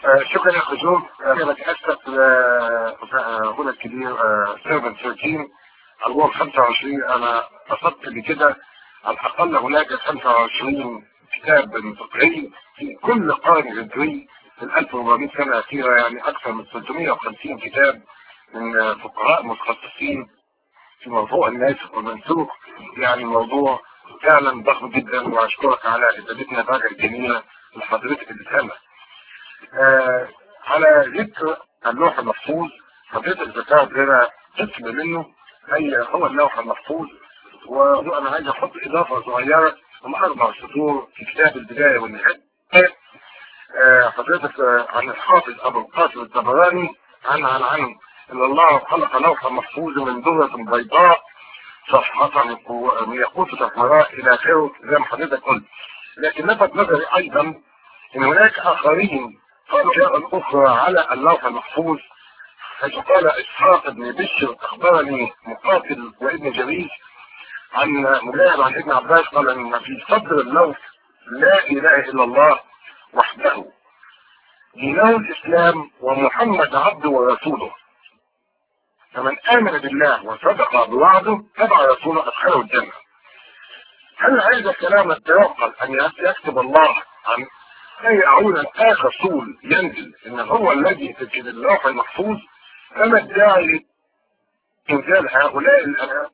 آه، شكرا يا خزوم انا بتاسف هنا الكبير سيرفن 13 الوام 25 انا قصدت بكده على الاقل هناك 25 كتاب فقهي في كل قرن هجري في ال 1400 سنه الاخيره يعني اكثر من 350 كتاب من فقهاء متخصصين في موضوع الناسخ والمنسوخ يعني موضوع فعلا ضخم جدا واشكرك على افادتنا الراجع الجميله لحضرتك الرساله. آه على ذكر اللوح المحفوظ حضرتك ذكرت لنا قسم منه هي هو اللوح المحفوظ وانا عايز احط اضافه صغيره هم اربع سطور في كتاب البدايه والنهايه آه حضرتك آه عن الحافظ ابو القاسم الطبراني عن عن عن ان الله خلق لوحا محفوظا من ذره بيضاء صفحة من يقوت حمراء الى اخره زي ما حضرتك قلت لكن لفت نظري ايضا ان هناك اخرين قالوا اشياء اخرى على اللوح المحفوظ حيث قال اسحاق بن بشر اخبرني مقاتل وابن جريج عن مجاهد عن ابن عباس قال ان في صدر اللوح لا اله الا الله وحده دينه الاسلام ومحمد عبده ورسوله فمن امن بالله وصدق بوعده تبع رسوله ادخله الجنه هل هذا الكلام يتوقع ان يكتب الله عن اي اعون اخر رسول ينزل ان هو الذي في اللوح المحفوظ فما الداعي انزال هؤلاء الابناء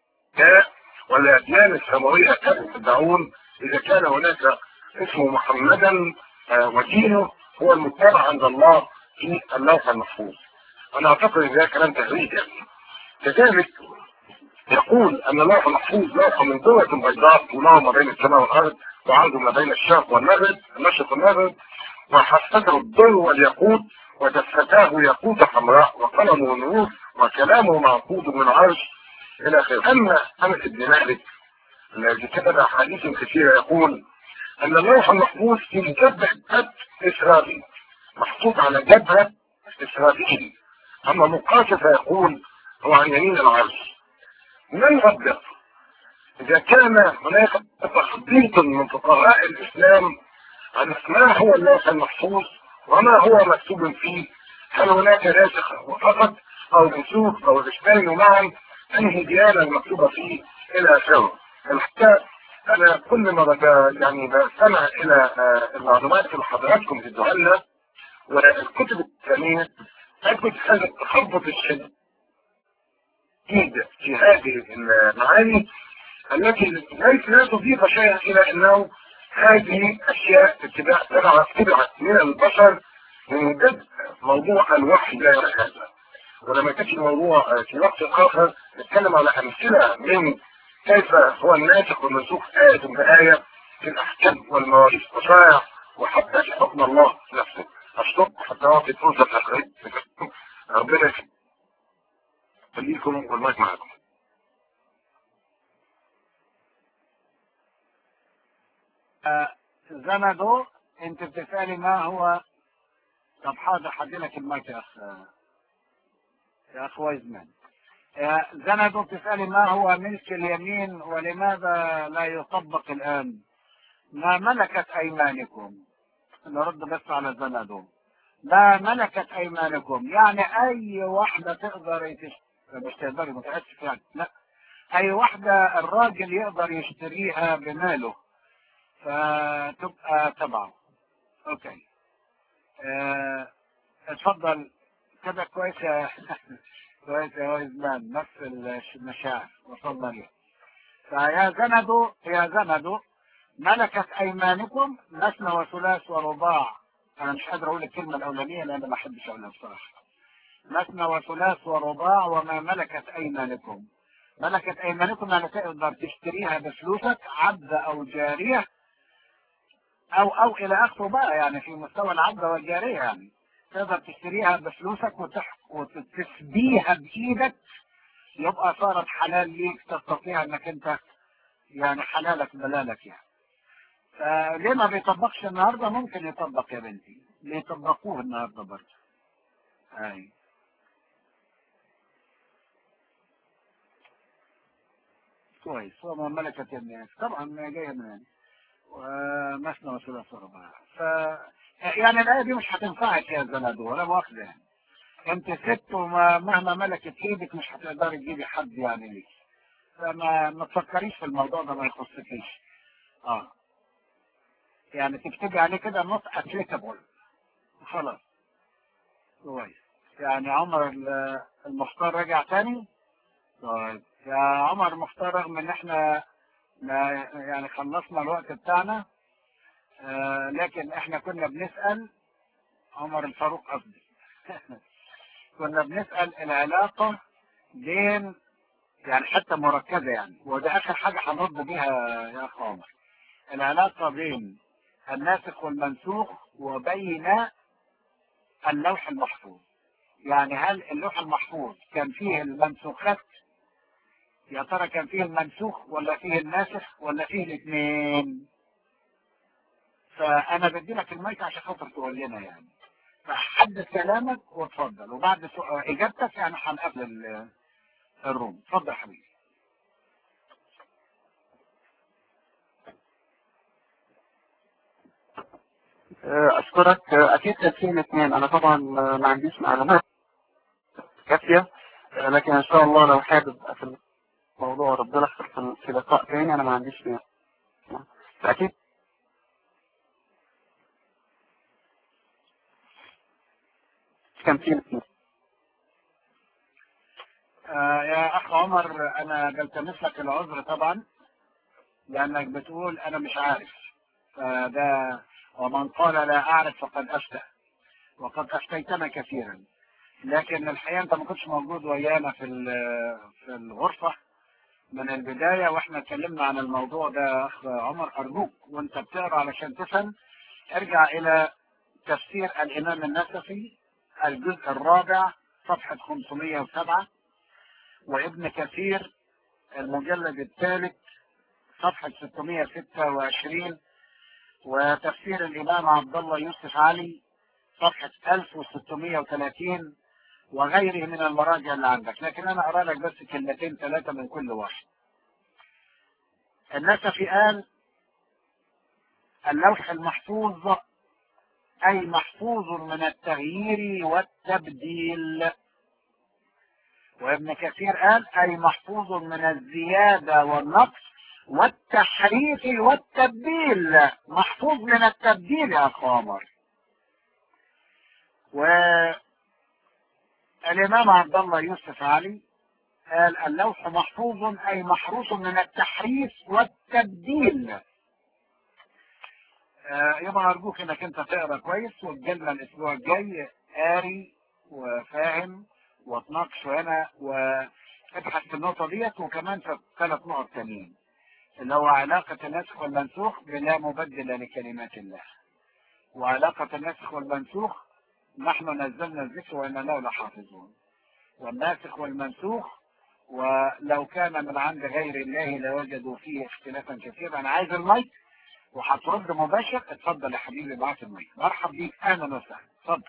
والاديان السماويه كانوا يدعون اذا كان هناك اسمه محمدا ودينه هو المتبع عند الله في اللوح المحفوظ انا اعتقد ان ده كلام تهريج يعني كذلك يقول ان اللوح المحفوظ لوح من ذرة بيضاء طولها ما بين السماء والارض وعرضه ما بين الشرق والمغرب المشرق والمغرب وحسته الضر والياقوت ودفتاه ياقوت حمراء وقلمه نور وكلامه معقود من عرش الى اخره اما انس بن مالك الذي كتب احاديث كثيره يقول ان اللوح المحفوظ في جبهه اسرائيل محطوط على جبهه اسرائيل اما مقاتل فيقول هو عن يمين العرش من ربك اذا كان هناك تخطيط من فقهاء الاسلام عن ما هو اللوح المحفوظ وما هو مكتوب فيه هل هناك ناسخ فقط او نسوخ او الاثنين معا انهي ديانه المكتوبه فيه الى اخره حتى انا كل ما يعني بستمع الى المعلومات اللي حضراتكم بتدوها لنا والكتب الاسلاميه اجد هذا التخبط الشديد في هذه المعاني التي ليس لا تضيف شيئا الى انه هذه اشياء اتباع تبعت تبعت من البشر من بدء موضوع الوحي لا هذا ولما تجي الموضوع في وقت اخر نتكلم على امثله من كيف هو الناسخ والمنسوخ آية بآية في الأحكام والمواقف والشرائع وحتى في حكم الله نفسه أشكرك حتى أعطي فرصة الأخرين ربنا يخليكم والمايك معكم زندو انت بتسألي ما هو طب حاضر حدلك المايك يا اخ يا اخ وايزمان زندو بتسألي ما هو ملك اليمين ولماذا لا يطبق الآن ما ملكت أيمانكم نرد بس على زندو ما ملكت أيمانكم يعني أي واحدة تقدر مش تقدر متأسف يعني لا أي واحدة الراجل يقدر يشتريها بماله فتبقى تبعه أوكي اه اتفضل كده كويس يا كويس يا وزمان نفس المشاعر وصلنا ليه فيا زندوا يا زندوا ملكت ايمانكم مثنى وثلاث ورباع انا مش قادر اقول الكلمه الاولانيه لان ما احبش اقولها بصراحه مثنى وثلاث ورباع وما ملكت ايمانكم ملكت ايمانكم يعني تقدر تشتريها بفلوسك عبد او جاريه او او الى اخره بقى يعني في مستوى العبد والجاريه يعني تقدر تشتريها بفلوسك وتح... وتسبيها بايدك يبقى صارت حلال ليك تستطيع انك انت يعني حلالك بلالك يعني فليه ما بيطبقش النهارده ممكن يطبق يا بنتي بيطبقوه النهارده برضه اي كويس وما ملكت الناس طبعا ما جايه من ومثنى وثلاث ورباع ف يعني الآية دي مش هتنفعك يا زنادو ولا مؤاخذة يعني انت ست ومهما ملكت ايدك مش هتقدري تجيبي حد يعني ليك فما ما تفكريش في الموضوع ده ما يخصكيش اه يعني تكتبي عليه كده نوت ابليكابل خلاص كويس يعني عمر ال- المختار رجع تاني طيب يا عمر المختار رغم ان احنا ما يعني خلصنا الوقت بتاعنا آه لكن احنا كنا بنسأل عمر الفاروق قصدي كنا بنسأل العلاقة بين يعني حتى مركزة يعني وده آخر حاجة هنرد بيها يا أخ عمر العلاقة بين الناسخ والمنسوخ وبين اللوح المحفوظ يعني هل اللوح المحفوظ كان فيه المنسوخات يا ترى كان فيه المنسوخ ولا فيه الناسخ ولا فيه الاثنين فأنا بدي لك المايك عشان خاطر تقول لنا يعني فحدد كلامك واتفضل وبعد سؤال إجابتك يعني هنقفل ال- الروم اتفضل حبيبي أشكرك أكيد كان فيه الاثنين أنا طبعا ما عنديش معلومات كافية لكن إن شاء الله لو حابب في الموضوع ربنا يخسر في في لقاء تاني أنا ما عنديش مانع فأكيد كان فيه الاثنين آه يا أخ عمر أنا بلتمس لك العذر طبعا لأنك بتقول أنا مش عارف فده ومن قال لا أعرف فقد أفتى وقد أفتيتنا كثيرا لكن الحقيقة أنت ما كنتش موجود ويانا في ال- في الغرفة من البداية واحنا اتكلمنا عن الموضوع ده يا أخ عمر أرجوك وأنت بتقرأ علشان تفهم ارجع إلى تفسير الإمام النسفي الجزء الرابع صفحة 507 وابن كثير المجلد الثالث صفحة 626 وتفسير الإمام عبد الله يوسف علي صفحة 1630 وغيره من المراجع اللي عندك لكن أنا أقرأ لك بس كلمتين ثلاثة من كل واحد النسفي قال اللوح المحفوظ أي محفوظ من التغيير والتبديل وابن كثير قال أي محفوظ من الزيادة والنقص والتحريف والتبديل محفوظ من التبديل يا أخ عمر والإمام عبد الله يوسف علي قال اللوح محفوظ أي محروس من التحريف والتبديل آه، يبقى أرجوك إنك أنت تقرأ كويس وتجيلنا الأسبوع الجاي قاري وفاهم وتناقش هنا وابحث في النقطة ديت وكمان في ثلاث نقط تانيين اللي هو علاقة النسخ والمنسوخ بلا مبدل لكلمات الله وعلاقة النسخ والمنسوخ نحن نزلنا الذكر وإنا له لحافظون والناسخ والمنسوخ ولو كان من عند غير الله لوجدوا فيه اختلافا كثيرا أنا عايز المايك وهترد مباشر اتفضل يا حبيبي ابعت المايك مرحب بيك اهلا وسهلا اتفضل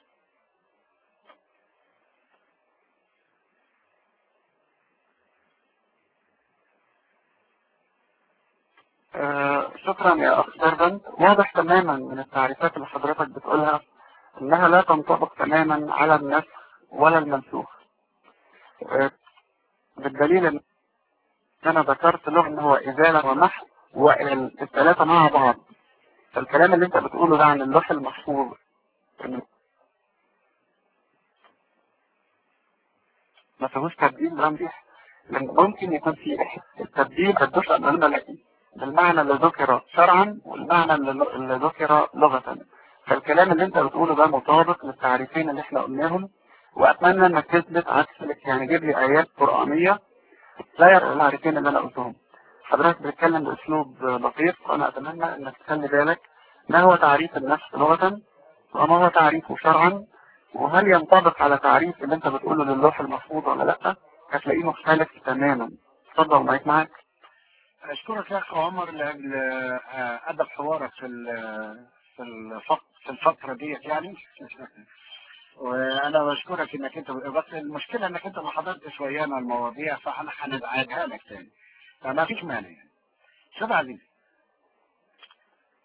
آه، شكرا يا أخ سيرفنت واضح تماما من التعريفات اللي حضرتك بتقولها إنها لا تنطبق تماما على النسخ ولا المنسوخ آه، بالدليل إن أنا ذكرت له إن هو إزالة ومحو والثلاثة مع بعض فالكلام اللي أنت بتقوله ده عن اللوح المحفوظ إن ما فيهوش تبديل ده مصحيح لأن ممكن يكون في التبديل بالدفع الملكي بالمعنى اللي ذكر شرعا والمعنى اللي اللي ذكر لغة فالكلام اللي انت بتقوله ده مطابق للتعريفين اللي احنا قلناهم واتمنى انك تثبت عكس ذلك. يعني جيب لي ايات قرآنية لا يرى التعريفين اللي انا قلتهم حضرتك بتتكلم باسلوب لطيف وانا اتمنى انك تخلي بالك ما هو تعريف النفس لغة وما هو تعريفه شرعا وهل ينطبق على تعريف اللي انت بتقوله للوح المحفوظ ولا لا هتلاقيه مختلف تماما اتفضل مايك معاك اشكرك يا اخ عمر لاجل آه، ادب حوارك في ال- في الفق- في الفتره ديت يعني وانا بشكرك انك انت بس المشكله انك انت ما حضرتش ويانا المواضيع فاحنا هنبعدها لك تاني فما فيش مانع يعني استاذ عزيز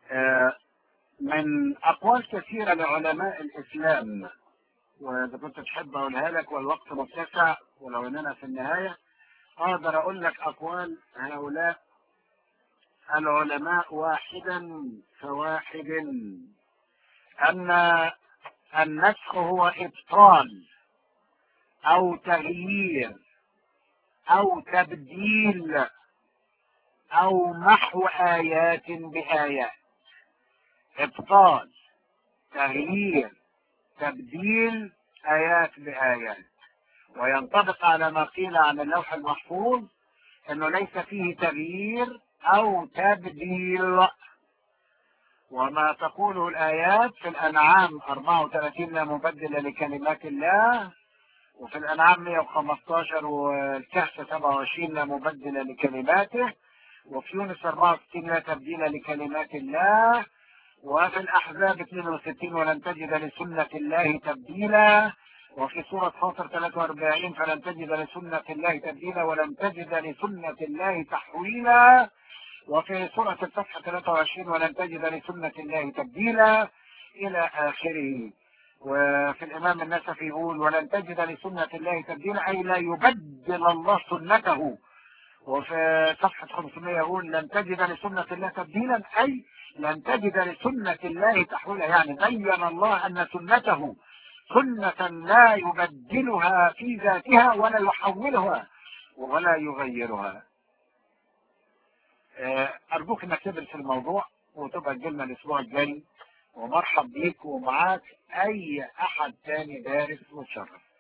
آه، من أقوال كثيرة لعلماء الإسلام وإذا كنت تحب أقولها لك والوقت متسع ولو إننا في النهاية أقدر أقول لك أقوال هؤلاء العلماء واحدا فواحد أن النسخ هو إبطال أو تغيير أو تبديل أو محو آيات بآيات إبطال تغيير تبديل آيات بآيات وينطبق على ما قيل عن اللوح المحفوظ أنه ليس فيه تغيير أو تبديل وما تقوله الآيات في الأنعام 34 لا مبدل لكلمات الله وفي الأنعام 115 والكهف 27 لا مبدل لكلماته وفي يونس 64 لا تبديل لكلمات الله وفي الأحزاب 62 ولن تجد لسنة الله تبديلا وفي سورة فاطر 43 فلن تجد لسنة الله تبديلا ولن تجد لسنة الله تحويلا وفي سورة الفتح 23 ولن تجد لسنة الله تبديلا إلى آخره وفي الإمام النسفي يقول ولن تجد لسنة الله تبديلا أي لا يبدل الله سنته وفي صفحة 500 يقول لن تجد لسنة الله تبديلا أي لن تجد لسنة الله تحويلا يعني بين الله أن سنته سنة لا يبدلها في ذاتها ولا يحولها ولا يغيرها أرجوك أنك تدرس الموضوع وتبقى تجيلنا الأسبوع الجاي ومرحب بيك ومعاك أي أحد تاني دارس وتشرف